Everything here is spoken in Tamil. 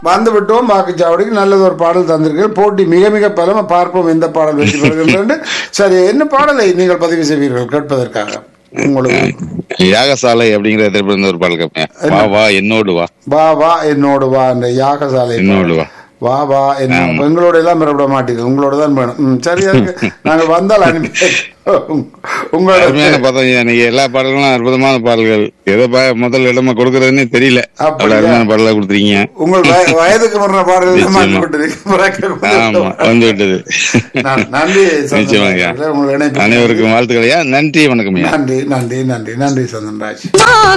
வந்து விட்டோம் வாக்குச்சாவடிக்கு நல்லது ஒரு பாடல் தந்திருக்கீர்கள் போட்டி மிக மிக பலம பார்ப்போம் எந்த பாடல் வெற்றி பெறுகின்றது சரி என்ன பாடலை நீங்கள் பதிவு செய்வீர்கள் கேட்பதற்காக உங்களுக்கு யாகசாலை அப்படிங்கிற திரைப்படம் ஒரு பாடல் கேட்பேன் வா வா என்னோடு வா வா வா என்னோடு வா என்ற யாகசாலை என்னோடு வா வா வா என்ன எங்களோட எல்லாம் விட மாட்டீங்க உங்களோட தான் வேணும் ம், சரி அதுக்கு நாங்கள் வந்தால் அனுப்பி உங்களோட அருமையான பதம் நீங்க எல்லா பாடல்களும் அற்புதமான பாடல்கள் எதை பா- முதல் இடமா கொடுக்கறதுன்னு தெரியல அப்படியா? அவ்வளவு அருமையான பாடலா கொடுத்துருக்கீங்க உங்கள் வய- வயதுக்கு முன்ன பாடல்கள் மாற்றி நிச்சயமா. விட்டுருக்கு ஆமா வந்து விட்டது நன்றி நிச்சயமாங்க. சந்தோஷம். உங்களை இணைப்பு அனைவருக்கும் வாழ்த்துக்களையா நன்றி வணக்கம் ஐயா நன்றி நன்றி நன்றி நன்றி சந்தன்ராஜ்